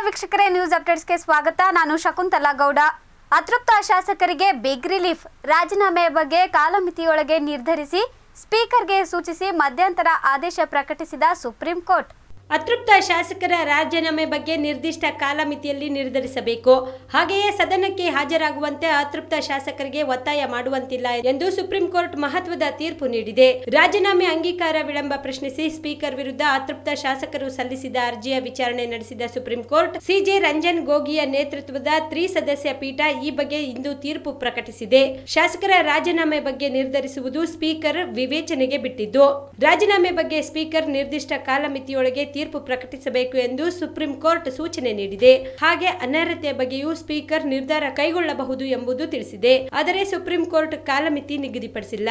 ವೀಕ್ಷಕರೇ ನ್ಯೂಸ್ ಅಪ್ಡೇಟ್ಸ್ಗೆ ಸ್ವಾಗತ ನಾನು ಶಕುಂತಲಾ ಗೌಡ ಅತೃಪ್ತ ಶಾಸಕರಿಗೆ ಬಿಗ್ ರಿಲೀಫ್ ರಾಜೀನಾಮೆ ಬಗ್ಗೆ ಕಾಲಮಿತಿಯೊಳಗೆ ನಿರ್ಧರಿಸಿ ಸ್ಪೀಕರ್ಗೆ ಸೂಚಿಸಿ ಮಧ್ಯಂತರ ಆದೇಶ ಪ್ರಕಟಿಸಿದ ಸುಪ್ರೀಂ ಕೋರ್ಟ್ ಅತೃಪ್ತ ಶಾಸಕರ ರಾಜೀನಾಮೆ ಬಗ್ಗೆ ನಿರ್ದಿಷ್ಟ ಕಾಲಮಿತಿಯಲ್ಲಿ ನಿರ್ಧರಿಸಬೇಕು ಹಾಗೆಯೇ ಸದನಕ್ಕೆ ಹಾಜರಾಗುವಂತೆ ಅತೃಪ್ತ ಶಾಸಕರಿಗೆ ಒತ್ತಾಯ ಮಾಡುವಂತಿಲ್ಲ ಎಂದು ಸುಪ್ರೀಂ ಕೋರ್ಟ್ ಮಹತ್ವದ ತೀರ್ಪು ನೀಡಿದೆ ರಾಜೀನಾಮೆ ಅಂಗೀಕಾರ ವಿಳಂಬ ಪ್ರಶ್ನಿಸಿ ಸ್ಪೀಕರ್ ವಿರುದ್ಧ ಅತೃಪ್ತ ಶಾಸಕರು ಸಲ್ಲಿಸಿದ ಅರ್ಜಿಯ ವಿಚಾರಣೆ ನಡೆಸಿದ ಸುಪ್ರೀಂ ಕೋರ್ಟ್ ಸಿಜೆ ರಂಜನ್ ಗೋಗಿಯ ನೇತೃತ್ವದ ತ್ರಿಸದಸ್ಯ ಪೀಠ ಈ ಬಗ್ಗೆ ಇಂದು ತೀರ್ಪು ಪ್ರಕಟಿಸಿದೆ ಶಾಸಕರ ರಾಜೀನಾಮೆ ಬಗ್ಗೆ ನಿರ್ಧರಿಸುವುದು ಸ್ಪೀಕರ್ ವಿವೇಚನೆಗೆ ಬಿಟ್ಟಿದ್ದು ರಾಜೀನಾಮೆ ಬಗ್ಗೆ ಸ್ಪೀಕರ್ ನಿರ್ದಿಷ್ಟ ಕಾಲಮಿತಿಯೊಳಗೆ ತೀರ್ಪು ಪ್ರಕಟಿಸಬೇಕು ಎಂದು ಸುಪ್ರೀಂ ಕೋರ್ಟ್ ಸೂಚನೆ ನೀಡಿದೆ ಹಾಗೆ ಅನರ್ಹತೆ ಬಗ್ಗೆಯೂ ಸ್ಪೀಕರ್ ನಿರ್ಧಾರ ಕೈಗೊಳ್ಳಬಹುದು ಎಂಬುದು ತಿಳಿಸಿದೆ ಆದರೆ ಸುಪ್ರೀಂ ಕೋರ್ಟ್ ಕಾಲಮಿತಿ ನಿಗದಿಪಡಿಸಿಲ್ಲ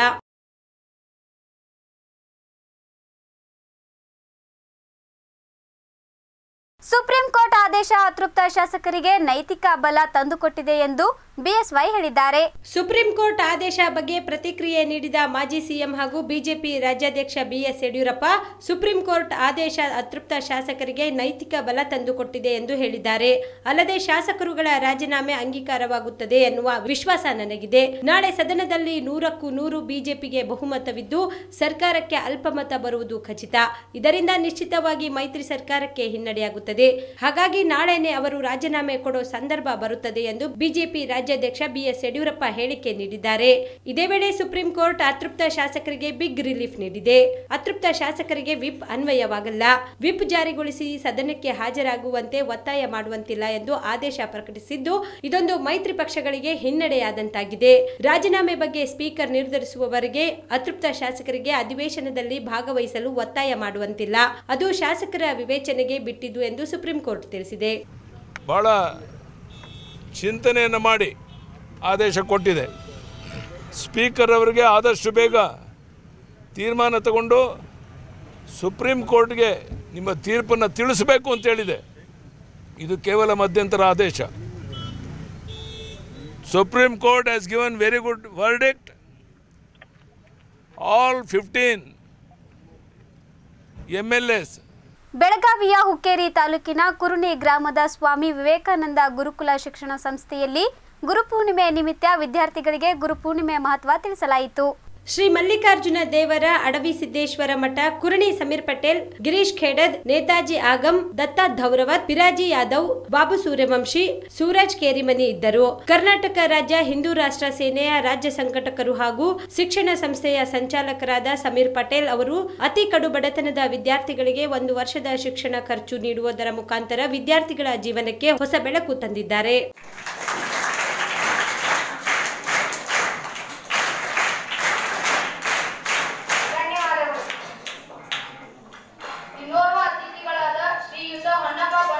ಸುಪ್ರೀಂ ಕೋರ್ಟ್ ಆದೇಶ ಅತೃಪ್ತ ಶಾಸಕರಿಗೆ ನೈತಿಕ ಬಲ ತಂದುಕೊಟ್ಟಿದೆ ಎಂದು ಬಿಎಸ್ವೈ ಹೇಳಿದ್ದಾರೆ ಸುಪ್ರೀಂ ಕೋರ್ಟ್ ಆದೇಶ ಬಗ್ಗೆ ಪ್ರತಿಕ್ರಿಯೆ ನೀಡಿದ ಮಾಜಿ ಸಿಎಂ ಹಾಗೂ ಬಿಜೆಪಿ ರಾಜ್ಯಾಧ್ಯಕ್ಷ ಬಿಎಸ್ ಯಡಿಯೂರಪ್ಪ ಸುಪ್ರೀಂ ಕೋರ್ಟ್ ಆದೇಶ ಅತೃಪ್ತ ಶಾಸಕರಿಗೆ ನೈತಿಕ ಬಲ ತಂದುಕೊಟ್ಟಿದೆ ಎಂದು ಹೇಳಿದ್ದಾರೆ ಅಲ್ಲದೆ ಶಾಸಕರುಗಳ ರಾಜೀನಾಮೆ ಅಂಗೀಕಾರವಾಗುತ್ತದೆ ಎನ್ನುವ ವಿಶ್ವಾಸ ನನಗಿದೆ ನಾಳೆ ಸದನದಲ್ಲಿ ನೂರಕ್ಕೂ ನೂರು ಬಿಜೆಪಿಗೆ ಬಹುಮತವಿದ್ದು ಸರ್ಕಾರಕ್ಕೆ ಅಲ್ಪಮತ ಬರುವುದು ಖಚಿತ ಇದರಿಂದ ನಿಶ್ಚಿತವಾಗಿ ಮೈತ್ರಿ ಸರ್ಕಾರಕ್ಕೆ ಹಿನ್ನಡೆಯಾಗುತ್ತದೆ ಹಾಗಾಗಿ ನಾಳೆನೆ ಅವರು ರಾಜೀನಾಮೆ ಕೊಡೋ ಸಂದರ್ಭ ಬರುತ್ತದೆ ಎಂದು ಬಿಜೆಪಿ ರಾಜ್ಯಾಧ್ಯಕ್ಷ ಬಿಎಸ್ ಯಡಿಯೂರಪ್ಪ ಹೇಳಿಕೆ ನೀಡಿದ್ದಾರೆ ಇದೇ ವೇಳೆ ಸುಪ್ರೀಂ ಕೋರ್ಟ್ ಅತೃಪ್ತ ಶಾಸಕರಿಗೆ ಬಿಗ್ ರಿಲೀಫ್ ನೀಡಿದೆ ಅತೃಪ್ತ ಶಾಸಕರಿಗೆ ವಿಪ್ ಅನ್ವಯವಾಗಲ್ಲ ವಿಪ್ ಜಾರಿಗೊಳಿಸಿ ಸದನಕ್ಕೆ ಹಾಜರಾಗುವಂತೆ ಒತ್ತಾಯ ಮಾಡುವಂತಿಲ್ಲ ಎಂದು ಆದೇಶ ಪ್ರಕಟಿಸಿದ್ದು ಇದೊಂದು ಮೈತ್ರಿ ಪಕ್ಷಗಳಿಗೆ ಹಿನ್ನಡೆಯಾದಂತಾಗಿದೆ ರಾಜೀನಾಮೆ ಬಗ್ಗೆ ಸ್ಪೀಕರ್ ನಿರ್ಧರಿಸುವವರೆಗೆ ಅತೃಪ್ತ ಶಾಸಕರಿಗೆ ಅಧಿವೇಶನದಲ್ಲಿ ಭಾಗವಹಿಸಲು ಒತ್ತಾಯ ಮಾಡುವಂತಿಲ್ಲ ಅದು ಶಾಸಕರ ವಿವೇಚನೆಗೆ ಬಿಟ್ಟಿದ್ದು ಎಂದು ಸುಪ್ರೀಂ ಕೋರ್ಟ್ ತಿಳಿಸಿದೆ ಭಾಳ ಚಿಂತನೆಯನ್ನು ಮಾಡಿ ಆದೇಶ ಕೊಟ್ಟಿದೆ ಸ್ಪೀಕರ್ ಅವರಿಗೆ ಆದಷ್ಟು ಬೇಗ ತೀರ್ಮಾನ ತಗೊಂಡು ಸುಪ್ರೀಂ ಕೋರ್ಟ್ಗೆ ನಿಮ್ಮ ತೀರ್ಪನ್ನು ತಿಳಿಸಬೇಕು ಅಂತ ಹೇಳಿದೆ ಇದು ಕೇವಲ ಮಧ್ಯಂತರ ಆದೇಶ supreme court has given very good verdict all fifteen M L S ಬೆಳಗಾವಿಯ ಹುಕ್ಕೇರಿ ತಾಲೂಕಿನ ಕುರುಣಿ ಗ್ರಾಮದ ಸ್ವಾಮಿ ವಿವೇಕಾನಂದ ಗುರುಕುಲ ಶಿಕ್ಷಣ ಸಂಸ್ಥೆಯಲ್ಲಿ ಗುರುಪೂರ್ಣಿಮೆ ನಿಮಿತ್ತ ವಿದ್ಯಾರ್ಥಿಗಳಿಗೆ ಗುರುಪೂರ್ಣಿಮೆ ಮಹತ್ವ ತಿಳಿಸಲಾಯಿತು ಶ್ರೀ ಮಲ್ಲಿಕಾರ್ಜುನ ದೇವರ ಅಡವಿ ಸಿದ್ದೇಶ್ವರ ಮಠ ಕುರಣಿ ಸಮೀರ್ ಪಟೇಲ್ ಗಿರೀಶ್ ಖೇಡದ್ ನೇತಾಜಿ ಆಗಮ್ ದತ್ತ ಧೌರವತ್ ಪಿರಾಜಿ ಯಾದವ್ ಬಾಬು ಸೂರ್ಯವಂಶಿ ಸೂರಜ್ ಕೇರಿಮನಿ ಇದ್ದರು ಕರ್ನಾಟಕ ರಾಜ್ಯ ಹಿಂದೂ ರಾಷ್ಟ್ರ ಸೇನೆಯ ರಾಜ್ಯ ಸಂಘಟಕರು ಹಾಗೂ ಶಿಕ್ಷಣ ಸಂಸ್ಥೆಯ ಸಂಚಾಲಕರಾದ ಸಮೀರ್ ಪಟೇಲ್ ಅವರು ಅತಿ ಕಡು ಬಡತನದ ವಿದ್ಯಾರ್ಥಿಗಳಿಗೆ ಒಂದು ವರ್ಷದ ಶಿಕ್ಷಣ ಖರ್ಚು ನೀಡುವುದರ ಮುಖಾಂತರ ವಿದ್ಯಾರ್ಥಿಗಳ ಜೀವನಕ್ಕೆ ಹೊಸ ಬೆಳಕು ತಂದಿದ್ದಾರೆ ಧನ್ಯವಾದಗಳು ಇನ್ನೋರ್ವ ಅತಿಥಿಗಳಾದ ಶ್ರೀಯುತ ಹೊನ್ನಪ್ಪ ಬ-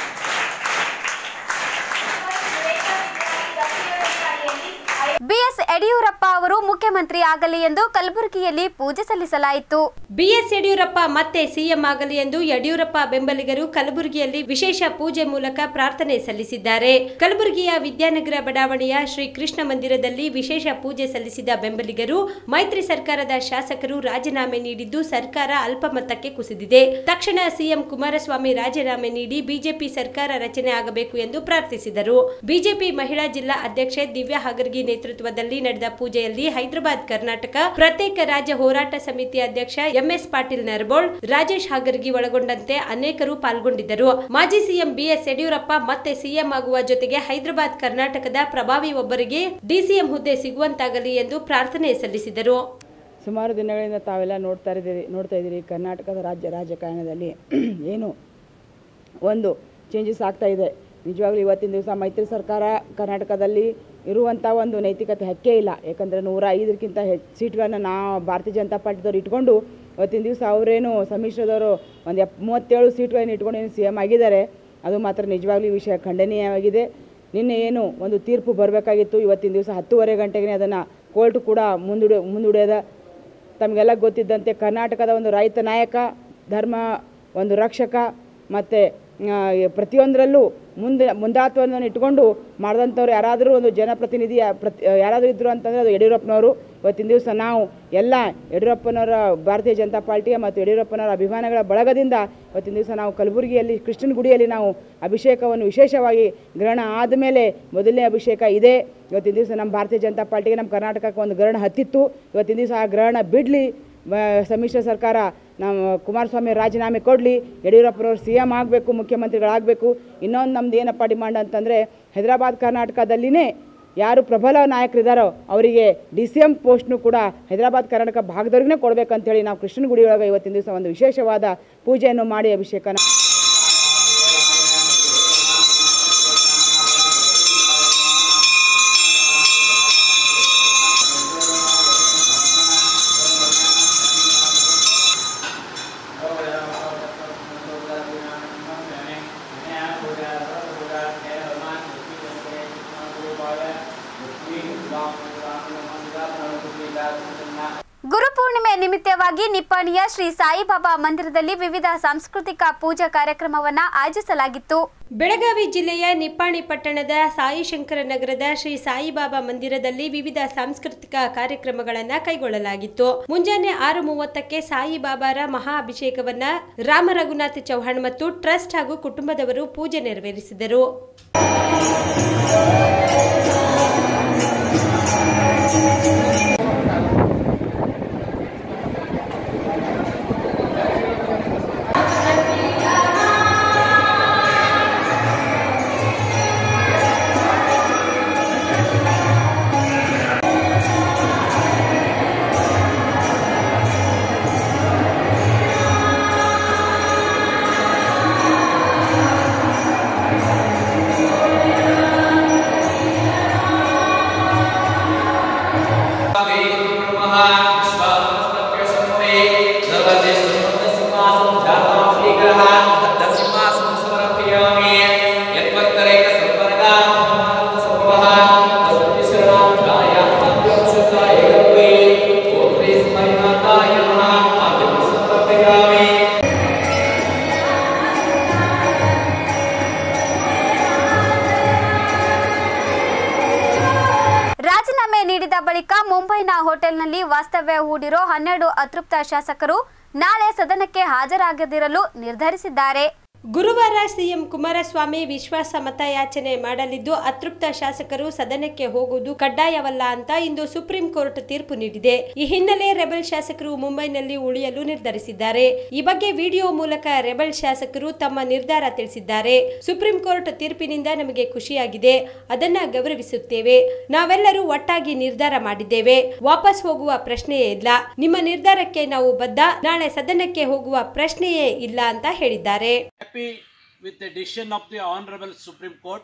ವಿವೇಕ ವಿಜ್ಞಾನಿ ದತ್ತಿಯವರ ಅಡಿಯಲ್ಲಿ ಆಯೋ- ಬಿಎಸ್ ಯಡಿಯೂರಪ್ಪ ಅವರು ಮುಖ್ಯಮಂತ್ರಿ ಆಗಲಿ ಎಂದು ಕಲಬುರಗಿಯಲ್ಲಿ ಪೂಜೆ ಸಲ್ಲಿಸಲಾಯಿತು ಬಿಎಸ್ ಯಡಿಯೂರಪ್ಪ ಮತ್ತೆ ಸಿಎಂ ಆಗಲಿ ಎಂದು ಯಡಿಯೂರಪ್ಪ ಬೆಂಬಲಿಗರು ಕಲಬುರಗಿಯಲ್ಲಿ ವಿಶೇಷ ಪೂಜೆ ಮೂಲಕ ಪ್ರಾರ್ಥನೆ ಸಲ್ಲಿಸಿದ್ದಾರೆ ಕಲಬುರಗಿಯ ವಿದ್ಯಾನಗರ ಬಡಾವಣೆಯ ಶ್ರೀ ಕೃಷ್ಣ ಮಂದಿರದಲ್ಲಿ ವಿಶೇಷ ಪೂಜೆ ಸಲ್ಲಿಸಿದ ಬೆಂಬಲಿಗರು ಮೈತ್ರಿ ಸರ್ಕಾರದ ಶಾಸಕರು ರಾಜೀನಾಮೆ ನೀಡಿದ್ದು ಸರ್ಕಾರ ಅಲ್ಪಮತಕ್ಕೆ ಕುಸಿದಿದೆ ತಕ್ಷಣ ಸಿಎಂ ಕುಮಾರಸ್ವಾಮಿ ರಾಜೀನಾಮೆ ನೀಡಿ ಬಿಜೆಪಿ ಸರ್ಕಾರ ರಚನೆ ಆಗಬೇಕು ಎಂದು ಪ್ರಾರ್ಥಿಸಿದರು ಬಿಜೆಪಿ ಮಹಿಳಾ ಜಿಲ್ಲಾ ಅಧ್ಯಕ್ಷೆ ದಿವ್ಯಾ ಹಾಗರ್ಗಿ ನೇತೃತ್ವದಲ್ಲಿ ನಡೆದ ಪೂಜೆಯಲ್ಲಿ ಹೈದರಾಬಾದ್ ಕರ್ನಾಟಕ ಪ್ರತ್ಯೇಕ ರಾಜ್ಯ ಹೋರಾಟ ಸಮಿತಿ ಅಧ್ಯಕ್ಷ ಎಂಎಸ್ ಪಾಟೀಲ್ ನರಬೋಳ್ ರಾಜೇಶ್ ಹಾಗರ್ಗಿ ಒಳಗೊಂಡಂತೆ ಅನೇಕರು ಪಾಲ್ಗೊಂಡಿದ್ದರು ಮಾಜಿ ಸಿಎಂ ಬಿಎಸ್ ಯಡಿಯೂರಪ್ಪ ಮತ್ತೆ ಸಿಎಂ ಆಗುವ ಜೊತೆಗೆ ಹೈದರಾಬಾದ್ ಕರ್ನಾಟಕದ ಪ್ರಭಾವಿ ಒಬ್ಬರಿಗೆ ಡಿಸಿಎಂ ಹುದ್ದೆ ಸಿಗುವಂತಾಗಲಿ ಎಂದು ಪ್ರಾರ್ಥನೆ ಸಲ್ಲಿಸಿದರು ಸುಮಾರು ದಿನಗಳಿಂದ ತಾವೆಲ್ಲ ನೋಡ್ತಾ ಇದ್ದೀರಿ ನೋಡ್ತಾ ಇದ್ದೀರಿ ಕರ್ನಾಟಕದ ರಾಜ್ಯ ರಾಜಕಾರಣದಲ್ಲಿ ಏನು ಒಂದು ಚೇಂಜಸ್ ಆಗ್ತಾ ಇದೆ ನಿಜವಾಗ್ಲೂ ಇವತ್ತಿನ ದಿವಸ ಮೈತ್ರಿ ಸರ್ಕಾರ ಕರ್ನಾಟಕದಲ್ಲಿ ಇರುವಂಥ ಒಂದು ನೈತಿಕತೆ ಹಕ್ಕೇ ಇಲ್ಲ ಯಾಕಂದರೆ ನೂರ ಐದಕ್ಕಿಂತ ಹೆಚ್ಚು ಸೀಟ್ಗಳನ್ನು ನಾವು ಭಾರತೀಯ ಜನತಾ ಪಾರ್ಟಿದವ್ರು ಇಟ್ಕೊಂಡು ಇವತ್ತಿನ ದಿವಸ ಅವರೇನು ಸಮ್ಮಿಶ್ರದವರು ಒಂದು ಎಪ್ ಮೂವತ್ತೇಳು ಸೀಟ್ಗಳನ್ನು ಇಟ್ಕೊಂಡು ಏನು ಸಿ ಎಮ್ ಆಗಿದ್ದಾರೆ ಅದು ಮಾತ್ರ ನಿಜವಾಗ್ಲೂ ಈ ವಿಷಯ ಖಂಡನೀಯವಾಗಿದೆ ನಿನ್ನೆ ಏನು ಒಂದು ತೀರ್ಪು ಬರಬೇಕಾಗಿತ್ತು ಇವತ್ತಿನ ದಿವಸ ಹತ್ತುವರೆ ಗಂಟೆಗೆ ಅದನ್ನು ಕೋರ್ಟ್ ಕೂಡ ಮುಂದೂಡ ಮುಂದೂಡ್ಯದ ತಮಗೆಲ್ಲ ಗೊತ್ತಿದ್ದಂತೆ ಕರ್ನಾಟಕದ ಒಂದು ರೈತ ನಾಯಕ ಧರ್ಮ ಒಂದು ರಕ್ಷಕ ಮತ್ತು ಪ್ರತಿಯೊಂದರಲ್ಲೂ ಮುಂದೆ ಮುಂದಾತ್ವವನ್ನು ಇಟ್ಕೊಂಡು ಮಾಡಿದಂಥವ್ರು ಯಾರಾದರೂ ಒಂದು ಜನಪ್ರತಿನಿಧಿ ಪ್ರತಿ ಯಾರಾದರೂ ಇದ್ದರು ಅಂತಂದರೆ ಅದು ಯಡಿಯೂರಪ್ಪನವರು ಇವತ್ತಿನ ದಿವಸ ನಾವು ಎಲ್ಲ ಯಡಿಯೂರಪ್ಪನವರ ಭಾರತೀಯ ಜನತಾ ಪಾರ್ಟಿಯ ಮತ್ತು ಯಡಿಯೂರಪ್ಪನವರ ಅಭಿಮಾನಿಗಳ ಬಳಗದಿಂದ ಇವತ್ತಿನ ದಿವಸ ನಾವು ಕಲಬುರಗಿಯಲ್ಲಿ ಕೃಷ್ಣನ ಗುಡಿಯಲ್ಲಿ ನಾವು ಅಭಿಷೇಕವನ್ನು ವಿಶೇಷವಾಗಿ ಗ್ರಹಣ ಆದಮೇಲೆ ಮೊದಲನೇ ಅಭಿಷೇಕ ಇದೆ ಇವತ್ತಿನ ದಿವಸ ನಮ್ಮ ಭಾರತೀಯ ಜನತಾ ಪಾರ್ಟಿಗೆ ನಮ್ಮ ಕರ್ನಾಟಕಕ್ಕೆ ಒಂದು ಗ್ರಹಣ ಹತ್ತಿತ್ತು ಇವತ್ತಿನ ದಿವಸ ಆ ಗ್ರಹಣ ಬಿಡಲಿ ಸಮ್ಮಿಶ್ರ ಸರ್ಕಾರ ನಮ್ಮ ಕುಮಾರಸ್ವಾಮಿ ರಾಜೀನಾಮೆ ಕೊಡಲಿ ಯಡಿಯೂರಪ್ಪನವ್ರು ಸಿ ಎಮ್ ಆಗಬೇಕು ಮುಖ್ಯಮಂತ್ರಿಗಳಾಗಬೇಕು ಇನ್ನೊಂದು ನಮ್ದು ಏನಪ್ಪ ಡಿಮಾಂಡ್ ಅಂತಂದರೆ ಹೈದರಾಬಾದ್ ಕರ್ನಾಟಕದಲ್ಲಿನೇ ಯಾರು ಪ್ರಬಲ ನಾಯಕರಿದ್ದಾರೋ ಅವರಿಗೆ ಡಿ ಸಿ ಎಮ್ ಪೋಸ್ಟ್ನು ಕೂಡ ಹೈದರಾಬಾದ್ ಕರ್ನಾಟಕ ಭಾಗದವ್ರಿಗೆ ಕೊಡಬೇಕಂತೇಳಿ ನಾವು ಕೃಷ್ಣನ ಗುಡಿಯೊಳಗೆ ಇವತ್ತಿನ ದಿವಸ ಒಂದು ವಿಶೇಷವಾದ ಪೂಜೆಯನ್ನು ಮಾಡಿ ಅಭಿಷೇಕನ ಗುರುಪೂರ್ಣಿಮೆ ನಿಮಿತ್ತವಾಗಿ ನಿಪ್ಪಾಣಿಯ ಶ್ರೀ ಸಾಯಿಬಾಬಾ ಮಂದಿರದಲ್ಲಿ ವಿವಿಧ ಸಾಂಸ್ಕೃತಿಕ ಪೂಜಾ ಕಾರ್ಯಕ್ರಮವನ್ನು ಆಯೋಜಿಸಲಾಗಿತ್ತು ಬೆಳಗಾವಿ ಜಿಲ್ಲೆಯ ನಿಪ್ಪಾಣಿ ಪಟ್ಟಣದ ಸಾಯಿಶಂಕರ ನಗರದ ಶ್ರೀ ಸಾಯಿಬಾಬಾ ಮಂದಿರದಲ್ಲಿ ವಿವಿಧ ಸಾಂಸ್ಕೃತಿಕ ಕಾರ್ಯಕ್ರಮಗಳನ್ನು ಕೈಗೊಳ್ಳಲಾಗಿತ್ತು ಮುಂಜಾನೆ ಆರು ಮೂವತ್ತಕ್ಕೆ ಸಾಯಿಬಾಬಾರ ಮಹಾ ಅಭಿಷೇಕವನ್ನ ರಾಮ ರಘುನಾಥ್ ಚೌಹಾಣ್ ಮತ್ತು ಟ್ರಸ್ಟ್ ಹಾಗೂ ಕುಟುಂಬದವರು ಪೂಜೆ ನೆರವೇರಿಸಿದರು ರಾಜೀನಾಮೆ ನೀಡಿದ ಬಳಿಕ ಮುಂಬೈನ ಹೋಟೆಲ್ನಲ್ಲಿ ವಾಸ್ತವ್ಯ ಹೂಡಿರೋ ಹನ್ನೆರಡು ಅತೃಪ್ತ ಶಾಸಕರು ನಾಳೆ ಸದನಕ್ಕೆ ಹಾಜರಾಗದಿರಲು ನಿರ್ಧರಿಸಿದ್ದಾರೆ ಗುರುವಾರ ಸಿಎಂ ಕುಮಾರಸ್ವಾಮಿ ವಿಶ್ವಾಸ ಮತಯಾಚನೆ ಮಾಡಲಿದ್ದು ಅತೃಪ್ತ ಶಾಸಕರು ಸದನಕ್ಕೆ ಹೋಗುವುದು ಕಡ್ಡಾಯವಲ್ಲ ಅಂತ ಇಂದು ಸುಪ್ರೀಂ ಕೋರ್ಟ್ ತೀರ್ಪು ನೀಡಿದೆ ಈ ಹಿನ್ನೆಲೆ ರೆಬೆಲ್ ಶಾಸಕರು ಮುಂಬೈನಲ್ಲಿ ಉಳಿಯಲು ನಿರ್ಧರಿಸಿದ್ದಾರೆ ಈ ಬಗ್ಗೆ ವಿಡಿಯೋ ಮೂಲಕ ರೆಬೆಲ್ ಶಾಸಕರು ತಮ್ಮ ನಿರ್ಧಾರ ತಿಳಿಸಿದ್ದಾರೆ ಸುಪ್ರೀಂ ಕೋರ್ಟ್ ತೀರ್ಪಿನಿಂದ ನಮಗೆ ಖುಷಿಯಾಗಿದೆ ಅದನ್ನ ಗೌರವಿಸುತ್ತೇವೆ ನಾವೆಲ್ಲರೂ ಒಟ್ಟಾಗಿ ನಿರ್ಧಾರ ಮಾಡಿದ್ದೇವೆ ವಾಪಸ್ ಹೋಗುವ ಪ್ರಶ್ನೆಯೇ ಇಲ್ಲ ನಿಮ್ಮ ನಿರ್ಧಾರಕ್ಕೆ ನಾವು ಬದ್ಧ ನಾಳೆ ಸದನಕ್ಕೆ ಹೋಗುವ ಪ್ರಶ್ನೆಯೇ ಇಲ್ಲ ಅಂತ ಹೇಳಿದ್ದಾರೆ happy with the decision of the Honorable Supreme Court.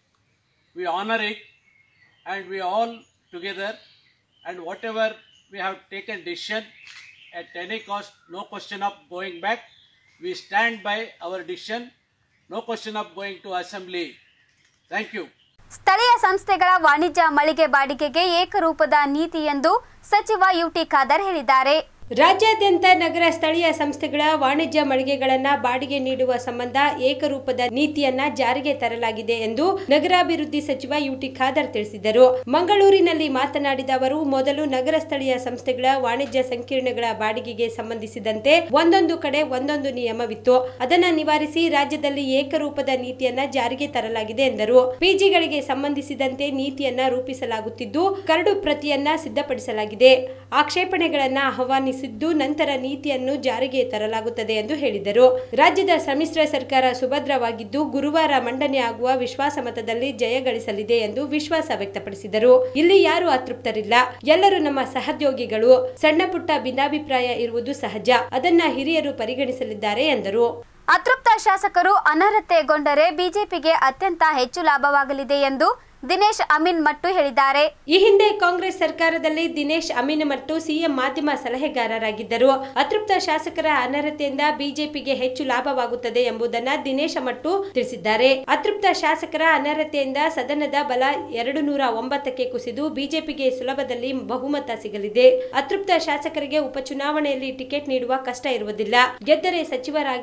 We honor it and we all together and whatever we have taken decision at any cost, no question of going back. We stand by our decision, no question of going to assembly. Thank you. ಸ್ಥಳೀಯ ಸಂಸ್ಥೆಗಳ ವಾಣಿಜ್ಯ ಮಳಿಗೆ ಬಾಡಿಗೆಗೆ ಏಕರೂಪದ ನೀತಿ ಎಂದು ಸಚಿವ UT Khader ಹೇಳಿದ್ದಾರೆ ರಾಜ್ಯಾದ್ಯಂತ ನಗರ ಸ್ಥಳೀಯ ಸಂಸ್ಥೆಗಳ ವಾಣಿಜ್ಯ ಮಳಿಗೆಗಳನ್ನ ಬಾಡಿಗೆ ನೀಡುವ ಸಂಬಂಧ ಏಕರೂಪದ ನೀತಿಯನ್ನ ಜಾರಿಗೆ ತರಲಾಗಿದೆ ಎಂದು ನಗರಾಭಿವೃದ್ಧಿ ಸಚಿವ ಯುಟಿ ಖಾದರ್ ತಿಳಿಸಿದರು ಮಂಗಳೂರಿನಲ್ಲಿ ಮಾತನಾಡಿದ ಅವರು ಮೊದಲು ನಗರ ಸ್ಥಳೀಯ ಸಂಸ್ಥೆಗಳ ವಾಣಿಜ್ಯ ಸಂಕೀರ್ಣಗಳ ಬಾಡಿಗೆಗೆ ಸಂಬಂಧಿಸಿದಂತೆ ಒಂದೊಂದು ಕಡೆ ಒಂದೊಂದು ನಿಯಮವಿತ್ತು ಅದನ್ನ ನಿವಾರಿಸಿ ರಾಜ್ಯದಲ್ಲಿ ಏಕರೂಪದ ನೀತಿಯನ್ನ ಜಾರಿಗೆ ತರಲಾಗಿದೆ ಎಂದರು ಪಿಜಿಗಳಿಗೆ ಸಂಬಂಧಿಸಿದಂತೆ ನೀತಿಯನ್ನ ರೂಪಿಸಲಾಗುತ್ತಿದ್ದು ಕರಡು ಪ್ರತಿಯನ್ನ ಸಿದ್ಧಪಡಿಸಲಾಗಿದೆ ಆಕ್ಷೇಪಣೆಗಳನ್ನ ಆಹ್ವಾನಿಸಿದ್ದು ನಂತರ ನೀತಿಯನ್ನು ಜಾರಿಗೆ ತರಲಾಗುತ್ತದೆ ಎಂದು ಹೇಳಿದರು ರಾಜ್ಯದ ಸಮ್ಮಿಶ್ರ ಸರ್ಕಾರ ಸುಭದ್ರವಾಗಿದ್ದು ಗುರುವಾರ ಮಂಡನೆ ಆಗುವ ವಿಶ್ವಾಸ ಮತದಲ್ಲಿ ಜಯ ಗಳಿಸಲಿದೆ ಎಂದು ವಿಶ್ವಾಸ ವ್ಯಕ್ತಪಡಿಸಿದರು ಇಲ್ಲಿ ಯಾರು ಅತೃಪ್ತರಿಲ್ಲ ಎಲ್ಲರೂ ನಮ್ಮ ಸಹೋದ್ಯೋಗಿಗಳು ಸಣ್ಣ ಪುಟ್ಟ ಭಿನ್ನಾಭಿಪ್ರಾಯ ಇರುವುದು ಸಹಜ ಅದನ್ನ ಹಿರಿಯರು ಪರಿಗಣಿಸಲಿದ್ದಾರೆ ಎಂದರು ಅತೃಪ್ತ ಶಾಸಕರು ಅನರ್ಹತೆಗೊಂಡರೆ ಬಿಜೆಪಿಗೆ ಅತ್ಯಂತ ಹೆಚ್ಚು ಲಾಭವಾಗಲಿದೆ ಎಂದು ದಿನೇಶ್ ಅಮೀನ್ ಮಟ್ಟು ಹೇಳಿದ್ದಾರೆ ಈ ಹಿಂದೆ ಕಾಂಗ್ರೆಸ್ ಸರ್ಕಾರದಲ್ಲಿ ದಿನೇಶ್ ಅಮೀನ್ ಮತ್ತು ಸಿಎಂ ಮಾಧ್ಯಮ ಸಲಹೆಗಾರರಾಗಿದ್ದರು ಅತೃಪ್ತ ಶಾಸಕರ ಅನರ್ಹತೆಯಿಂದ ಬಿಜೆಪಿಗೆ ಹೆಚ್ಚು ಲಾಭವಾಗುತ್ತದೆ ಎಂಬುದನ್ನ ದಿನೇಶ ಮಟ್ಟು ತಿಳಿಸಿದ್ದಾರೆ ಅತೃಪ್ತ ಶಾಸಕರ ಅನರ್ಹತೆಯಿಂದ ಸದನದ ಬಲ ಎರಡು ನೂರ ಒಂಬತ್ತಕ್ಕೆ ಕುಸಿದು ಬಿಜೆಪಿಗೆ ಸುಲಭದಲ್ಲಿ ಬಹುಮತ ಸಿಗಲಿದೆ ಅತೃಪ್ತ ಶಾಸಕರಿಗೆ ಉಪಚುನಾವಣೆಯಲ್ಲಿ ಟಿಕೆಟ್ ನೀಡುವ ಕಷ್ಟ ಇರುವುದಿಲ್ಲ ಗೆದ್ದರೆ ಸಚಿವರಾಗಿ ಮಾಡಬೇಕು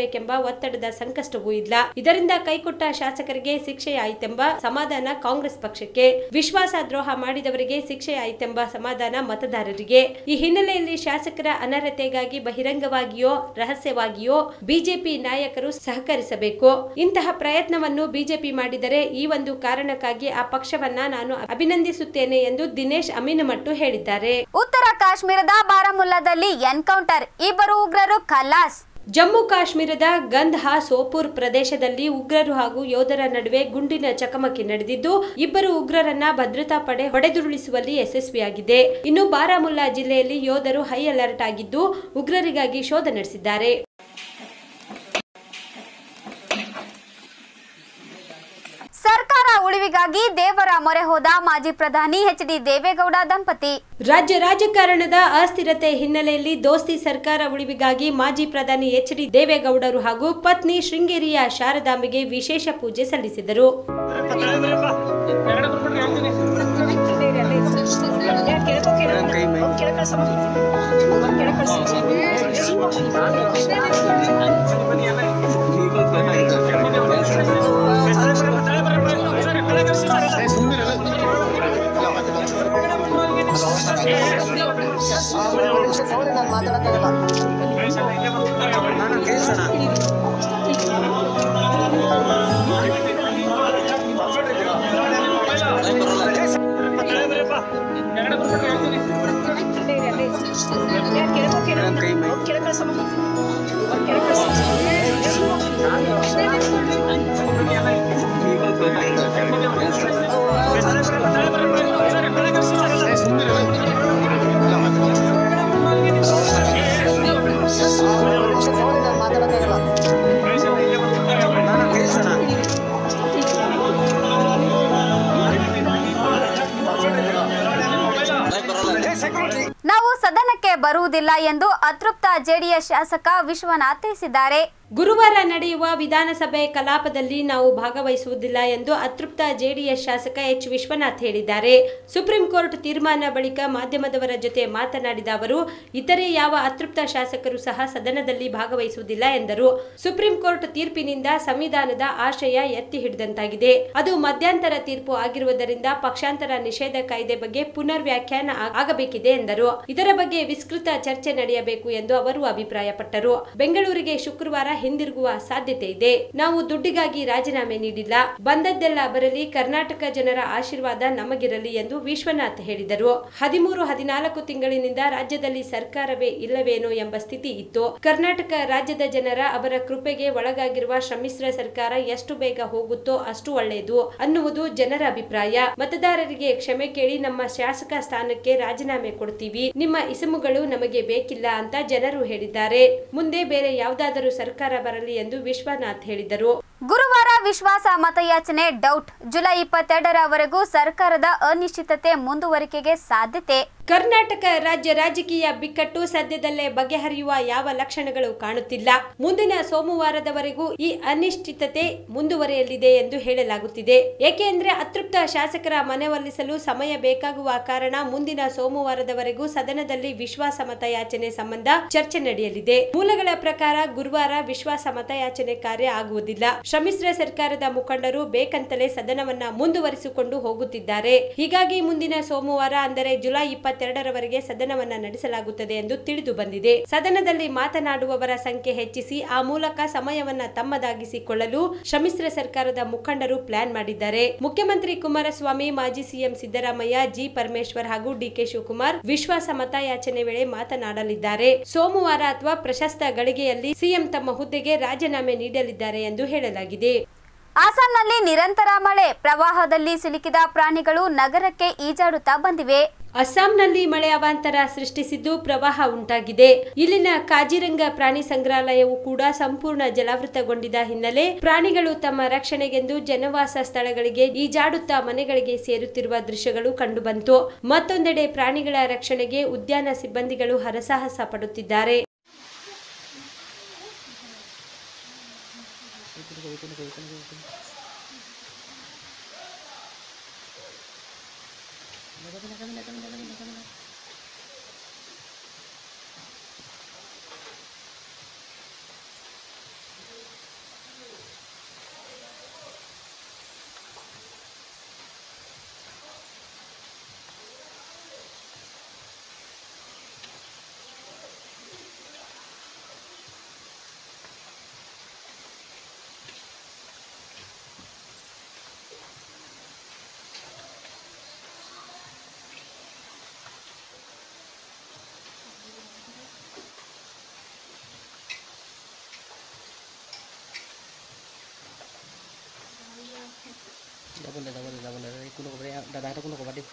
ಮಾಡಬೇಕೆಂಬ ಒತ್ತಡದ ಸಂಕಷ್ಟವೂ ಇಲ್ಲ ಇದರಿಂದ ಕೈಕೊಟ್ಟ ಶಾಸಕರಿಗೆ ಶಿಕ್ಷೆಯಾಯಿತೆಂಬ ಸಮಾಧಾನ ಕಾಂಗ್ರೆಸ್ ಪಕ್ಷಕ್ಕೆ ವಿಶ್ವಾಸ ದ್ರೋಹ ಮಾಡಿದವರಿಗೆ ಶಿಕ್ಷೆಯಾಯಿತೆಂಬ ಸಮಾಧಾನ ಮತದಾರರಿಗೆ ಈ ಹಿನ್ನೆಲೆಯಲ್ಲಿ ಶಾಸಕರ ಅನರ್ಹತೆಗಾಗಿ ಬಹಿರಂಗವಾಗಿಯೋ ರಹಸ್ಯವಾಗಿಯೋ ಬಿಜೆಪಿ ನಾಯಕರು ಸಹಕರಿಸಬೇಕು ಇಂತಹ ಪ್ರಯತ್ನವನ್ನು ಬಿಜೆಪಿ ಮಾಡಿದರೆ ಈ ಒಂದು ಕಾರಣಕ್ಕಾಗಿ ಆ ಪಕ್ಷವನ್ನ ನಾನು ಅಭಿನಂದಿಸುತ್ತೇನೆ ಎಂದು ದಿನೇಶ್ ಅಮೀನಮಟ್ಟು ಹೇಳಿದ್ದಾರೆ ಉತ್ತರ ಕಾಶ್ಮೀರದ ಬಾರಾಮುಲ್ಲಾದಲ್ಲಿ ಎನ್ಕೌಂಟರ್ ಇಬ್ಬರು ಉಗ್ರರು ಖಲಾಸ್ ಜಮ್ಮು ಕಾಶ್ಮೀರದ ಗಂಧ್ಹಾ ಸೋಪುರ್ ಪ್ರದೇಶದಲ್ಲಿ ಉಗ್ರರು ಹಾಗೂ ಯೋಧರ ನಡುವೆ ಗುಂಡಿನ ಚಕಮಕಿ ನಡೆದಿದ್ದು ಇಬ್ಬರು ಉಗ್ರರನ್ನ ಭದ್ರತಾ ಪಡೆ ಹೊಡೆದುರುಳಿಸುವಲ್ಲಿ ಯಶಸ್ವಿಯಾಗಿದೆ ಇನ್ನು ಬಾರಾಮುಲ್ಲಾ ಜಿಲ್ಲೆಯಲ್ಲಿ ಯೋಧರು ಹೈ ಅಲರ್ಟ್ ಆಗಿದ್ದು ಉಗ್ರರಿಗಾಗಿ ಶೋಧ ನಡೆಸಿದ್ದಾರೆ ಸರ್ಕಾರ ಉಳಿವಿಗಾಗಿ ದೇವರ ಮೊರೆ ಹೋದ ಮಾಜಿ ಪ್ರಧಾನಿ ಎಚ್ ಡಿ ದೇವೇಗೌಡ ದಂಪತಿ ರಾಜ್ಯ ರಾಜಕಾರಣದ ಅಸ್ಥಿರತೆ ಹಿನ್ನೆಲೆಯಲ್ಲಿ ದೋಸ್ತಿ ಸರ್ಕಾರ ಉಳಿವಿಗಾಗಿ ಮಾಜಿ ಪ್ರಧಾನಿ ಎಚ್ ಡಿ ದೇವೇಗೌಡರು ಹಾಗೂ ಪತ್ನಿ ಶೃಂಗೇರಿಯ ಶಾರದಾಂಬೆಗೆ ವಿಶೇಷ ಪೂಜೆ ಸಲ್ಲಿಸಿದರು ನಾವು ಸದನಕ್ಕೆ ಬರುವುದಿಲ್ಲ ಎಂದು ಅತೃಪ್ತ ಜೆಡಿಎಸ್ ಶಾಸಕ ವಿಶ್ವನಾಥ್ ತಿಳಿಸಿದ್ದಾರೆ ಗುರುವಾರ ನಡೆಯುವ ವಿಧಾನಸಭೆ ಕಲಾಪದಲ್ಲಿ ನಾವು ಭಾಗವಹಿಸುವುದಿಲ್ಲ ಎಂದು ಅತೃಪ್ತ ಜೆಡಿಎಸ್ ಶಾಸಕ ಎಚ್ ವಿಶ್ವನಾಥ್ ಹೇಳಿದ್ದಾರೆ ಸುಪ್ರೀಂ ಕೋರ್ಟ್ ತೀರ್ಮಾನ ಬಳಿಕ ಮಾಧ್ಯಮದವರ ಜೊತೆ ಮಾತನಾಡಿದ ಅವರು ಇತರೆ ಯಾವ ಅತೃಪ್ತ ಶಾಸಕರು ಸಹ ಸದನದಲ್ಲಿ ಭಾಗವಹಿಸುವುದಿಲ್ಲ ಎಂದರು ಸುಪ್ರೀಂ ಕೋರ್ಟ್ ತೀರ್ಪಿನಿಂದ ಸಂವಿಧಾನದ ಆಶಯ ಎತ್ತಿ ಹಿಡಿದಂತಾಗಿದೆ ಅದು ಮಧ್ಯಂತರ ತೀರ್ಪು ಆಗಿರುವುದರಿಂದ ಪಕ್ಷಾಂತರ ನಿಷೇಧ ಕಾಯ್ದೆ ಬಗ್ಗೆ ಪುನರ್ ವ್ಯಾಖ್ಯಾನ ಆ- ಆಗಬೇಕಿದೆ ಎಂದರು ಇದರ ಬಗ್ಗೆ ವಿಸ್ತೃತ ಚರ್ಚೆ ನಡೆಯಬೇಕು ಎಂದು ಅವರು ಅಭಿಪ್ರಾಯಪಟ್ಟರು ಬೆಂಗಳೂರಿಗೆ ಶುಕ್ರವಾರ ಹಿಂದಿರುಗುವ ಸಾಧ್ಯತೆ ಇದೆ ನಾವು ದುಡ್ಡಿಗಾಗಿ ರಾಜೀನಾಮೆ ನೀಡಿಲ್ಲ ಬಂದದ್ದೆಲ್ಲ ಬರಲಿ ಕರ್ನಾಟಕ ಜನರ ಆಶೀರ್ವಾದ ನಮಗಿರಲಿ ಎಂದು ವಿಶ್ವನಾಥ್ ಹೇಳಿದರು ಹದಿಮೂರು ಹದಿನಾಲ್ಕು ತಿಂಗಳಿನಿಂದ ರಾಜ್ಯದಲ್ಲಿ ಸರ್ಕಾರವೇ ಇಲ್ಲವೇನೋ ಎಂಬ ಸ್ಥಿತಿ ಇತ್ತು ಕರ್ನಾಟಕ ರಾಜ್ಯದ ಜನರ ಅವರ ಕೃಪೆಗೆ ಒಳಗಾಗಿರುವ ಸಮ್ಮಿಶ್ರ ಸರ್ಕಾರ ಎಷ್ಟು ಬೇಗ ಹೋಗುತ್ತೋ ಅಷ್ಟು ಒಳ್ಳೆಯದು ಅನ್ನುವುದು ಜನರ ಅಭಿಪ್ರಾಯ ಮತದಾರರಿಗೆ ಕ್ಷಮೆ ಕೇಳಿ ನಮ್ಮ ಶಾಸಕ ಸ್ಥಾನಕ್ಕೆ ರಾಜೀನಾಮೆ ಕೊಡ್ತೀವಿ ನಿಮ್ಮ ಇಸಮುಗಳು ನಮಗೆ ಬೇಕಿಲ್ಲ ಅಂತ ಜನರು ಹೇಳಿದ್ದಾರೆ ಮುಂದೆ ಬೇರೆ ಯಾವುದಾದರೂ ಸರ್ಕಾರ ಬರಲಿ ಎಂದು ವಿಶ್ವನಾಥ್ ಹೇಳಿದರು ಗುರುವಾರ ವಿಶ್ವಾಸ ಮತಯಾಚನೆ ಡೌಟ್ ಜುಲೈ ಇಪ್ಪತ್ತೆರಡರವರೆಗೂ ಸರ್ಕಾರದ ಅನಿಶ್ಚಿತತೆ ಮುಂದುವರಿಕೆಗೆ ಸಾಧ್ಯತೆ ಕರ್ನಾಟಕ ರಾಜ್ಯ ರಾಜಕೀಯ ಬಿಕ್ಕಟ್ಟು ಸದ್ಯದಲ್ಲೇ ಬಗೆಹರಿಯುವ ಯಾವ ಲಕ್ಷಣಗಳು ಕಾಣುತ್ತಿಲ್ಲ ಮುಂದಿನ ಸೋಮವಾರದವರೆಗೂ ಈ ಅನಿಶ್ಚಿತತೆ ಮುಂದುವರಿಯಲಿದೆ ಎಂದು ಹೇಳಲಾಗುತ್ತಿದೆ ಏಕೆಂದ್ರೆ ಅತೃಪ್ತ ಶಾಸಕರ ಮನವೊಲಿಸಲು ಸಮಯ ಬೇಕಾಗುವ ಕಾರಣ ಮುಂದಿನ ಸೋಮವಾರದವರೆಗೂ ಸದನದಲ್ಲಿ ವಿಶ್ವಾಸ ಮತಯಾಚನೆ ಸಂಬಂಧ ಚರ್ಚೆ ನಡೆಯಲಿದೆ ಮೂಲಗಳ ಪ್ರಕಾರ ಗುರುವಾರ ವಿಶ್ವಾಸ ಮತಯಾಚನೆ ಕಾರ್ಯ ಆಗುವುದಿಲ್ಲ ಸಮ್ಮಿಶ್ರ ಸರ್ಕಾರದ ಮುಖಂಡರು ಬೇಕಂತಲೇ ಸದನವನ್ನ ಮುಂದುವರಿಸಿಕೊಂಡು ಹೋಗುತ್ತಿದ್ದಾರೆ ಹೀಗಾಗಿ ಮುಂದಿನ ಸೋಮವಾರ ಅಂದರೆ ಜುಲೈ ಇಪ್ಪತ್ತೆರಡರವರೆಗೆ ಸದನವನ್ನ ನಡೆಸಲಾಗುತ್ತದೆ ಎಂದು ತಿಳಿದು ಬಂದಿದೆ ಸದನದಲ್ಲಿ ಮಾತನಾಡುವವರ ಸಂಖ್ಯೆ ಹೆಚ್ಚಿಸಿ ಆ ಮೂಲಕ ಸಮಯವನ್ನ ತಮ್ಮದಾಗಿಸಿಕೊಳ್ಳಲು ಸಮ್ಮಿಶ್ರ ಸರ್ಕಾರದ ಮುಖಂಡರು ಪ್ಲಾನ್ ಮಾಡಿದ್ದಾರೆ ಮುಖ್ಯಮಂತ್ರಿ ಕುಮಾರಸ್ವಾಮಿ ಮಾಜಿ ಸಿಎಂ ಸಿದ್ದರಾಮಯ್ಯ ಜಿ ಪರಮೇಶ್ವರ್ ಹಾಗೂ ಡಿಕೆ ಶಿವಕುಮಾರ್ ವಿಶ್ವಾಸ ಮತಯಾಚನೆ ವೇಳೆ ಮಾತನಾಡಲಿದ್ದಾರೆ ಸೋಮವಾರ ಅಥವಾ ಪ್ರಶಸ್ತ ಗಳಿಗೆಯಲ್ಲಿ ಸಿಎಂ ತಮ್ಮ ಹುದ್ದೆಗೆ ರಾಜೀನಾಮೆ ನೀಡಲಿದ್ದಾರೆ ಎಂದು ಹೇಳಲಾಗಿದೆ ಆಸಾಂನಲ್ಲಿ ನಿರಂತರ ಮಳೆ ಪ್ರವಾಹದಲ್ಲಿ ಸಿಲುಕಿದ ಪ್ರಾಣಿಗಳು ನಗರಕ್ಕೆ ಈಜಾಡುತ್ತಾ ಬಂದಿವೆ ಅಸ್ಸಾಂನಲ್ಲಿ ಮಳೆ ಅವಾಂತರ ಸೃಷ್ಟಿಸಿದ್ದು ಪ್ರವಾಹ ಉಂಟಾಗಿದೆ ಇಲ್ಲಿನ ಕಾಜಿರಂಗ ಪ್ರಾಣಿ ಸಂಗ್ರಹಾಲಯವು ಕೂಡ ಸಂಪೂರ್ಣ ಜಲಾವೃತಗೊಂಡಿದ್ದ ಹಿನ್ನೆಲೆ ಪ್ರಾಣಿಗಳು ತಮ್ಮ ರಕ್ಷಣೆಗೆಂದು ಜನವಾಸ ಸ್ಥಳಗಳಿಗೆ ಈಜಾಡುತ್ತಾ ಮನೆಗಳಿಗೆ ಸೇರುತ್ತಿರುವ ದೃಶ್ಯಗಳು ಕಂಡುಬಂತು ಮತ್ತೊಂದೆಡೆ ಪ್ರಾಣಿಗಳ ರಕ್ಷಣೆಗೆ ಉದ್ಯಾನ ಸಿಬ್ಬಂದಿಗಳು ಹರಸಾಹಸ ಪಡುತ್ತಿದ್ದಾರೆ Double deh, double deh, double deh. Kuno kau beri, dah dah kuno kau beri.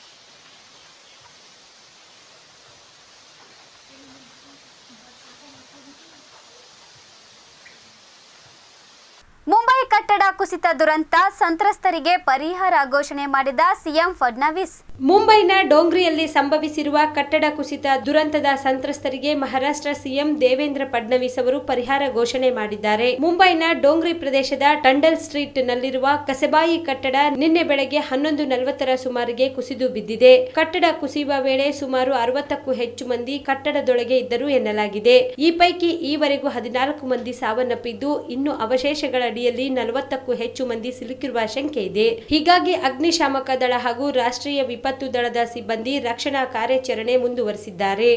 Mumbai ಕಟ್ಟಡ ಕುಸಿತ ದುರಂತ ಸಂತ್ರಸ್ತರಿಗೆ ಪರಿಹಾರ ಘೋಷಣೆ ಮಾಡಿದ ಸಿಎಂ ಫಡ್ನವೀಸ್ ಮುಂಬೈನ ಡೋಂಗ್ರಿಯಲ್ಲಿ ಸಂಭವಿಸಿರುವ ಕಟ್ಟಡ ಕುಸಿತ ದುರಂತದ ಸಂತ್ರಸ್ತರಿಗೆ ಮಹಾರಾಷ್ಟ್ರ ಸಿಎಂ ದೇವೇಂದ್ರ ಫಡ್ನವೀಸ್ ಅವರು ಪರಿಹಾರ ಘೋಷಣೆ ಮಾಡಿದ್ದಾರೆ ಮುಂಬೈನ ಡೋಂಗ್ರಿ ಪ್ರದೇಶದ ಟಂಡಲ್ ಸ್ಟ್ರೀಟ್ ನಲ್ಲಿರುವ ಕಸಬಾಯಿ ಕಟ್ಟಡ ನಿನ್ನೆ ಬೆಳಗ್ಗೆ ಹನ್ನೊಂದು ನಲವತ್ತರ ಸುಮಾರಿಗೆ ಕುಸಿದು ಬಿದ್ದಿದೆ ಕಟ್ಟಡ ಕುಸಿಯುವ ವೇಳೆ ಸುಮಾರು ಅರವತ್ತಕ್ಕೂ ಹೆಚ್ಚು ಮಂದಿ ಕಟ್ಟಡದೊಳಗೆ ಇದ್ದರು ಎನ್ನಲಾಗಿದೆ ಈ ಪೈಕಿ ಈವರೆಗೂ ಹದಿನಾಲ್ಕು ಮಂದಿ ಸಾವನ್ನಪ್ಪಿದ್ದು ಇನ್ನು ಅವಶೇಷಗಳ ಅಡಿಯಲ್ಲಿ ನಲವತ್ತಕ್ಕೂ ಹೆಚ್ಚು ಮಂದಿ ಸಿಲುಕಿರುವ ಶಂಕೆ ಇದೆ ಹೀಗಾಗಿ ಅಗ್ನಿಶಾಮಕ ದಳ ಹಾಗೂ ರಾಷ್ಟ್ರೀಯ ವಿಪತ್ತು ದಳದ ಸಿಬ್ಬಂದಿ ರಕ್ಷಣಾ ಕಾರ್ಯಾಚರಣೆ ಮುಂದುವರೆಸಿದ್ದಾರೆ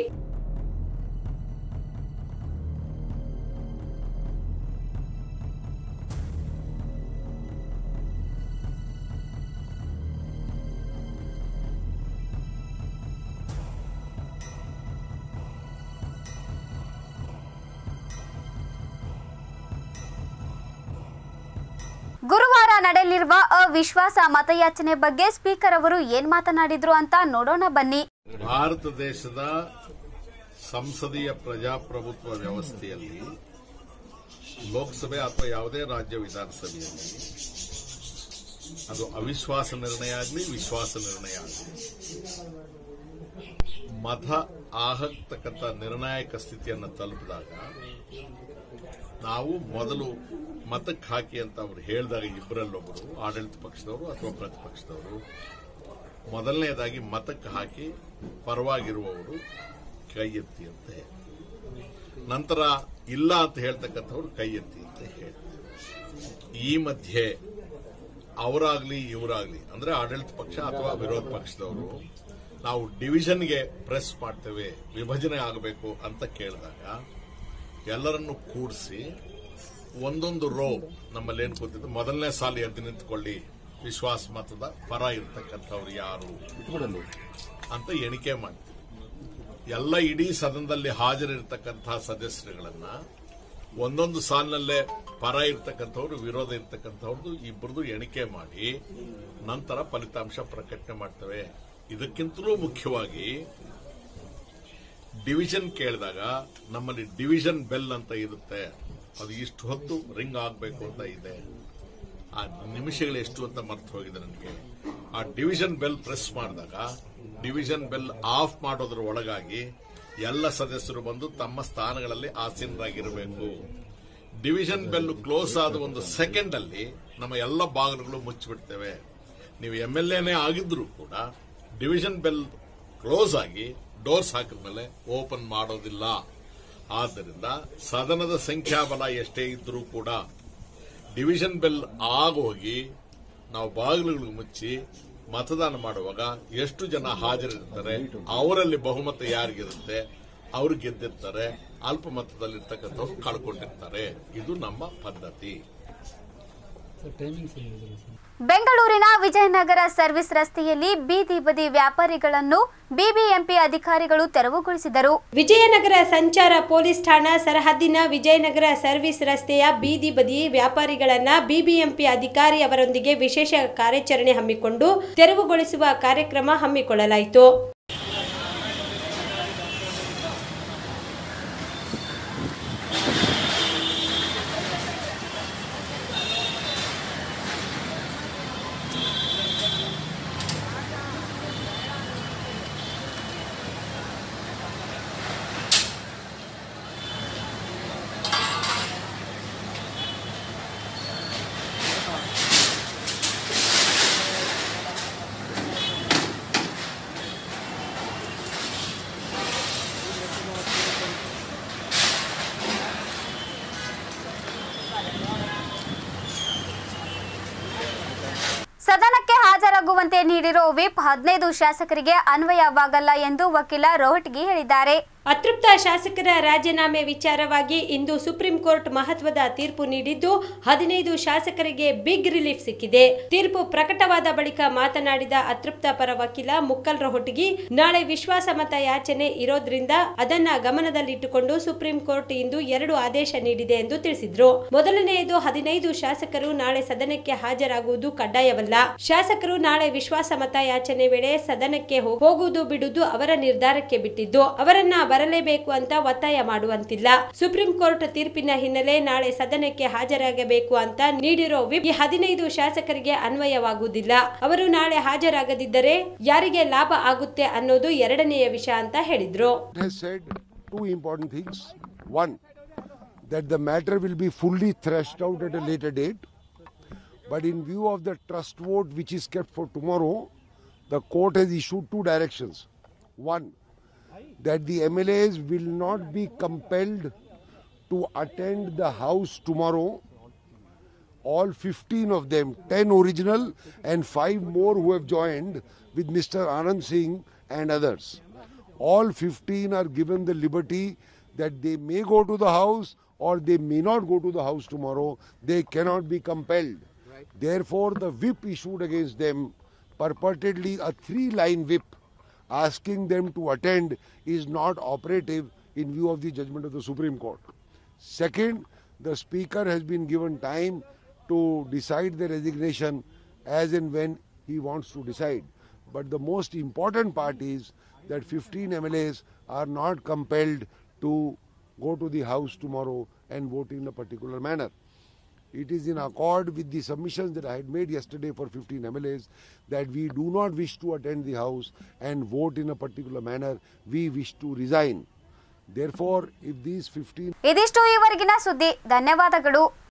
ಗುರುವಾರ ನಡೆಯಲಿರುವ ಅವಿಶ್ವಾಸ ಮತಯಾಚನೆ ಬಗ್ಗೆ ಸ್ಪೀಕರ್ ಅವರು ಏನ್ ಮಾತನಾಡಿದ್ರು ಅಂತ ನೋಡೋಣ ಬನ್ನಿ ಭಾರತ ದೇಶದ ಸಂಸದೀಯ ಪ್ರಜಾಪ್ರಭುತ್ವ ವ್ಯವಸ್ಥೆಯಲ್ಲಿ ಲೋಕಸಭೆ ಅಥವಾ ಯಾವುದೇ ರಾಜ್ಯ ವಿಧಾನಸಭೆಯಲ್ಲಿ ಅದು ಅವಿಶ್ವಾಸ ನಿರ್ಣಯ ಆಗಲಿ ವಿಶ್ವಾಸ ನಿರ್ಣಯ ಆಗಲಿ ಮತ ಆಹಕ್ತಕ್ಕಂಥ ನಿರ್ಣಾಯಕ ಸ್ಥಿತಿಯನ್ನು ತಲುಪಿದಾಗ ನಾವು ಮೊದಲು ಮತಕ್ಕೆ ಹಾಕಿ ಅಂತ ಅವರು ಹೇಳಿದಾಗ ಇಬ್ಬರಲ್ಲೊಬ್ಬರು ಆಡಳಿತ ಪಕ್ಷದವರು ಅಥವಾ ಪ್ರತಿಪಕ್ಷದವರು ಮೊದಲನೆಯದಾಗಿ ಮತಕ್ಕೆ ಹಾಕಿ ಪರವಾಗಿರುವವರು ಕೈ ಎತ್ತಿ ಅಂತ ಹೇಳಿ ನಂತರ ಇಲ್ಲ ಅಂತ ಹೇಳ್ತಕ್ಕಂಥವ್ರು ಕೈ ಎತ್ತಿ ಅಂತ ಹೇಳಿ ಈ ಮಧ್ಯೆ ಅವರಾಗ್ಲಿ ಇವರಾಗ್ಲಿ ಅಂದ್ರೆ ಆಡಳಿತ ಪಕ್ಷ ಅಥವಾ ವಿರೋಧ ಪಕ್ಷದವರು ನಾವು ಡಿವಿಷನ್ಗೆ ಪ್ರೆಸ್ ಮಾಡ್ತೇವೆ ವಿಭಜನೆ ಆಗಬೇಕು ಅಂತ ಕೇಳಿದಾಗ ಎಲ್ಲರನ್ನು ಕೂಡಿಸಿ ಒಂದೊಂದು ರೋ ನಮ್ಮಲ್ಲಿ ಏನು ಕೂತಿದ್ದು ಮೊದಲನೇ ಸಾಲಿ ಎದ್ದು ನಿಂತ್ಕೊಳ್ಳಿ ವಿಶ್ವಾಸ ಮತದ ಪರ ಇರ್ತಕ್ಕಂಥವ್ರು ಯಾರು ಅಂತ ಎಣಿಕೆ ಮಾಡ್ತೀವಿ ಎಲ್ಲ ಇಡೀ ಸದನದಲ್ಲಿ ಹಾಜರಿರ್ತಕ್ಕಂತಹ ಸದಸ್ಯರುಗಳನ್ನ ಒಂದೊಂದು ಸಾಲಿನಲ್ಲೇ ಪರ ಇರ್ತಕ್ಕಂಥವ್ರು ವಿರೋಧ ಇರ್ತಕ್ಕಂಥವ್ರದ್ದು ಇಬ್ಬರದು ಎಣಿಕೆ ಮಾಡಿ ನಂತರ ಫಲಿತಾಂಶ ಪ್ರಕಟಣೆ ಮಾಡ್ತೇವೆ ಇದಕ್ಕಿಂತಲೂ ಮುಖ್ಯವಾಗಿ ಡಿವಿಷನ್ ಕೇಳಿದಾಗ ನಮ್ಮಲ್ಲಿ ಡಿವಿಷನ್ ಬೆಲ್ ಅಂತ ಇರುತ್ತೆ ಅದು ಇಷ್ಟು ಹೊತ್ತು ರಿಂಗ್ ಆಗಬೇಕು ಅಂತ ಇದೆ ಆ ನಿಮಿಷಗಳು ಎಷ್ಟು ಅಂತ ಮರ್ತು ಹೋಗಿದೆ ನನಗೆ ಆ ಡಿವಿಷನ್ ಬೆಲ್ ಪ್ರೆಸ್ ಮಾಡಿದಾಗ ಡಿವಿಷನ್ ಬೆಲ್ ಆಫ್ ಮಾಡೋದ್ರ ಒಳಗಾಗಿ ಎಲ್ಲ ಸದಸ್ಯರು ಬಂದು ತಮ್ಮ ಸ್ಥಾನಗಳಲ್ಲಿ ಆಸೀನರಾಗಿರಬೇಕು ಡಿವಿಷನ್ ಬೆಲ್ ಕ್ಲೋಸ್ ಆದ ಒಂದು ಸೆಕೆಂಡ್ ಅಲ್ಲಿ ನಮ್ಮ ಎಲ್ಲ ಬಾಗಿಲುಗಳು ಮುಚ್ಚಿಬಿಡ್ತೇವೆ ನೀವು ಎಂ ಎಲ್ ಎನೇ ಆಗಿದ್ರು ಕೂಡ ಡಿವಿಷನ್ ಬೆಲ್ ಕ್ಲೋಸ್ ಆಗಿ ಡೋರ್ಸ್ ಹಾಕಿದ ಮೇಲೆ ಓಪನ್ ಮಾಡೋದಿಲ್ಲ ಆದ್ದರಿಂದ ಸದನದ ಸಂಖ್ಯಾಬಲ ಎಷ್ಟೇ ಇದ್ರೂ ಕೂಡ ಡಿವಿಷನ್ ಬೆಲ್ ಆಗೋಗಿ ನಾವು ಬಾಗಿಲುಗಳು ಮುಚ್ಚಿ ಮತದಾನ ಮಾಡುವಾಗ ಎಷ್ಟು ಜನ ಹಾಜರಿರ್ತಾರೆ ಅವರಲ್ಲಿ ಬಹುಮತ ಯಾರಿಗಿರುತ್ತೆ ಅವ್ರು ಗೆದ್ದಿರ್ತಾರೆ ಅಲ್ಪ ಮತದಲ್ಲಿರ್ತಕ್ಕಂಥವ್ರು ಕಳ್ಕೊಂಡಿರ್ತಾರೆ ಇದು ನಮ್ಮ ಪದ್ಧತಿ ಬೆಂಗಳೂರಿನ ವಿಜಯನಗರ ಸರ್ವಿಸ್ ರಸ್ತೆಯಲ್ಲಿ ಬೀದಿ ಬದಿ ವ್ಯಾಪಾರಿಗಳನ್ನು ಬಿಬಿಎಂಪಿ ಅಧಿಕಾರಿಗಳು ತೆರವುಗೊಳಿಸಿದರು ವಿಜಯನಗರ ಸಂಚಾರ ಪೊಲೀಸ್ ಠಾಣಾ ಸರಹದ್ದಿನ ವಿಜಯನಗರ ಸರ್ವಿಸ್ ರಸ್ತೆಯ ಬೀದಿ ಬದಿ ವ್ಯಾಪಾರಿಗಳನ್ನ ಬಿಬಿಎಂಪಿ ಅಧಿಕಾರಿ ಅವರೊಂದಿಗೆ ವಿಶೇಷ ಕಾರ್ಯಾಚರಣೆ ಹಮ್ಮಿಕೊಂಡು ತೆರವುಗೊಳಿಸುವ ಕಾರ್ಯಕ್ರಮ ಹಮ್ಮಿಕೊಳ್ಳಲಾಯಿತು ಸದನಕ್ಕೆ ಹಾಜರಾಗುವಂತೆ ನೀಡಿರೋ ವಿಪ್ ಹದಿನೈದು ಶಾಸಕರಿಗೆ ಅನ್ವಯವಾಗಲ್ಲ ಎಂದು ವಕೀಲ ರೋಹಟ್ಗಿ ಹೇಳಿದ್ದಾರೆ ಅತೃಪ್ತ ಶಾಸಕರ ರಾಜೀನಾಮೆ ವಿಚಾರವಾಗಿ ಇಂದು ಸುಪ್ರೀಂ ಕೋರ್ಟ್ ಮಹತ್ವದ ತೀರ್ಪು ನೀಡಿದ್ದು ಹದಿನೈದು ಶಾಸಕರಿಗೆ ಬಿಗ್ ರಿಲೀಫ್ ಸಿಕ್ಕಿದೆ ತೀರ್ಪು ಪ್ರಕಟವಾದ ಬಳಿಕ ಮಾತನಾಡಿದ ಅತೃಪ್ತ ಪರ ವಕೀಲ ಮುಕ್ಕಲ್ ರೊಹಟಗಿ ನಾಳೆ ವಿಶ್ವಾಸಮತ ಯಾಚನೆ ಇರೋದ್ರಿಂದ ಅದನ್ನ ಗಮನದಲ್ಲಿಟ್ಟುಕೊಂಡು ಸುಪ್ರೀಂ ಕೋರ್ಟ್ ಇಂದು ಎರಡು ಆದೇಶ ನೀಡಿದೆ ಎಂದು ತಿಳಿಸಿದ್ರು ಮೊದಲನೆಯದು ಹದಿನೈದು ಶಾಸಕರು ನಾಳೆ ಸದನಕ್ಕೆ ಹಾಜರಾಗುವುದು ಕಡ್ಡಾಯವಲ್ಲ ಶಾಸಕರು ನಾಳೆ ವಿಶ್ವಾಸಮತ ಯಾಚನೆ ವೇಳೆ ಸದನಕ್ಕೆ ಹೋ- ಹೋಗುವುದು ಬಿಡುವುದು ಅವರ ನಿರ್ಧಾರಕ್ಕೆ ಬಿಟ್ಟಿದ್ದು ಅವರನ್ನ ಬರಲೇಬೇಕು ಅಂತ ಒತ್ತಾಯ ಮಾಡುವಂತಿಲ್ಲ ಸುಪ್ರೀಂ ಕೋರ್ಟ್ ತೀರ್ಪಿನ ಹಿನ್ನೆಲೆ ನಾಳೆ ಸದನಕ್ಕೆ ಹಾಜರಾಗಬೇಕು ಅಂತ ನೀಡಿರೋ ವಿಪ್ ಈ ಹದಿನೈದು ಶಾಸಕರಿಗೆ ಅನ್ವಯವಾಗುವುದಿಲ್ಲ ಅವರು ನಾಳೆ ಹಾಜರಾಗದಿದ್ದರೆ ಯಾರಿಗೆ ಲಾಭ ಆಗುತ್ತೆ ಅನ್ನೋದು ಎರಡನೆಯ ವಿಷಯ ಅಂತ ಹೇಳಿದ್ರು has said two important things. One, that the matter will be fully thrashed out at a later date. But in view of the trust vote which is kept for tomorrow, the court has issued two directions. One, that the MLAs will not be compelled to attend the House tomorrow. All 15 of them, 10 original and 5 more who have joined with Mr. Anand Singh and others. All 15 are given the liberty that they may go to the House or they may not go to the House tomorrow. They cannot be compelled. Therefore, the whip issued against them, purportedly a three line whip, asking them to attend is not operative in view of the judgment of the Supreme Court. Second, the Speaker has been given time to decide the resignation as and when he wants to decide. But the most important part is that 15 MLAs are not compelled to go to the House tomorrow and vote in a particular manner. It is in accord with the submissions that I had made yesterday for 15 MLAs that we do not wish to attend the House and vote in a particular manner. We wish to resign. Therefore, if these 15 ಇದಿಷ್ಟು ಈವರೆಗಿನ ಸುದ್ದಿ ಧನ್ಯವಾದಗಳು